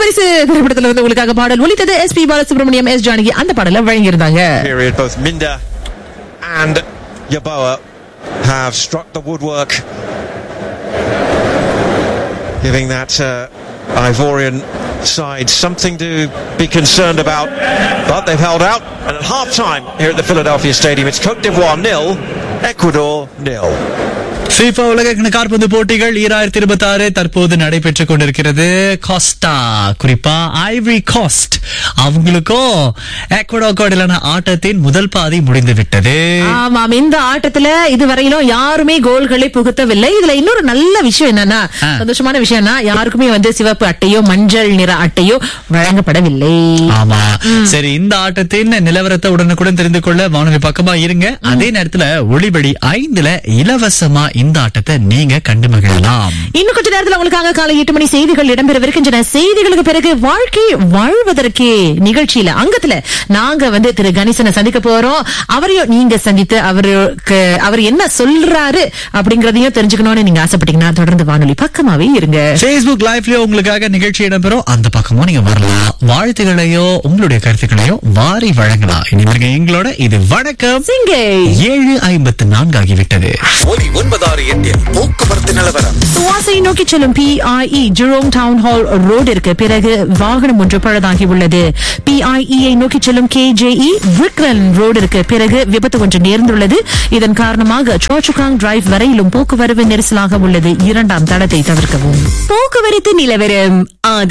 பரிசு திரைப்படத்துல வந்து உங்களுக்காக பாடல் ஒலித்தது S P Balasubrahmanyam S Janaki அந்த பாடல வழங்கியிருந்தாங்க period, both Minda and Yaboa have struck the woodwork, giving that uh, Ivorian side something to be concerned about. But they've held out, and at half time here at the Philadelphia Stadium, it's Cote d'Ivoire nil, Ecuador nil. FIFA உலக காற்பந்து போட்டிகள் ஈராயிரத்தி இருபத்தி ஆறு தற்போது நடைபெற்றுக் கொண்டிருக்கிறது காஸ்டா குறிப்பா ஐவரி காஸ்ட் அவங்களுக்கும் எக்வடோக்கோ இடையிலான ஆட்டத்தின் முதல் பாதி முடிந்து விட்டது ஆமாம் இந்த ஆட்டத்துல இதுவரையிலும் யாருமே கோல்களை புகுத்தவில்லை இதுல இன்னொரு நல்ல விஷயம் என்னன்னா ஆ. சந்தோஷமான விஷயம்னா யாருக்குமே வந்து சிவப்பு அட்டையோ மஞ்சள் நிற அட்டையோ வழங்கப்படவில்லை ஆமா சரி இந்த ஆட்டத்தின் நிலவரத்தை உடனுக்குடன் தெரிந்து கொள்ள வானொலி பக்கமா இருங்க அதே நேரத்துல ஒளிபடி ஐந்துல இலவசமா இந்த ஆட்டத்தை நீங்க கண்டு மகிழலாம் இன்னும் கொஞ்ச நேரத்துல உங்களுக்காக காலை எட்டு மணி செய்திகள் இடம்பெறவிருக்கின்றன செய்திகளுக்கு பிறகு வாழ்க்கை வாழ்வதற்கே நிகழ்ச்சியில அங்கத்துல நாங்க வந்து திரு கணேசனை சந்திக்க போறோம் அவரையும் நீங்க சந்தித்து அவருக்கு அவர் என்ன சொல்றாரு அப்படிங்கறதையும் தெரிஞ்சுக்கணும்னு நீங்க ஆசைப்பட்டீங்கன்னா தொடர்ந்து வானொலி பக்கமாவே இருங்க Facebook லைவ்லயோ உங்களுக்காக நிகழ்ச்சி இடம்பெறும் அந்த பக்கமும் நீங்க வரலாம் வாழ்த்துக்களையோ உங்களுடைய கருத்துக்களையோ வாரி வழங்கலாம் இனிமேல் எங்களோட இது வணக்கம் சிங்கை ஏழு ஐம்பத்து நான்கு ஆகிவிட்டது ஒலி ஒன்பதாறு எட்டில் போக்குவரத்து நிலவரம் சுவாசை நோக்கி செல்லும் பிஐஇ ஜெரோம் டவுன் ஹால் ரோடிற்கு பிறகு வாகனம் ஒன்று பழுதாகி உள்ளது பிஐஇயை நோக்கி செல்லும் கேஜேஇ விக்ரன் ரோடிற்கு பிறகு விபத்து ஒன்று நேர்ந்துள்ளது இதன் காரணமாக சோச்சுகாங் டிரைவ் வரையிலும் போக்குவரத்து நெரிசலாக உள்ளது இரண்டாம் தடத்தை தவிர்க்கவும் போக்குவரத்து நிலவரம்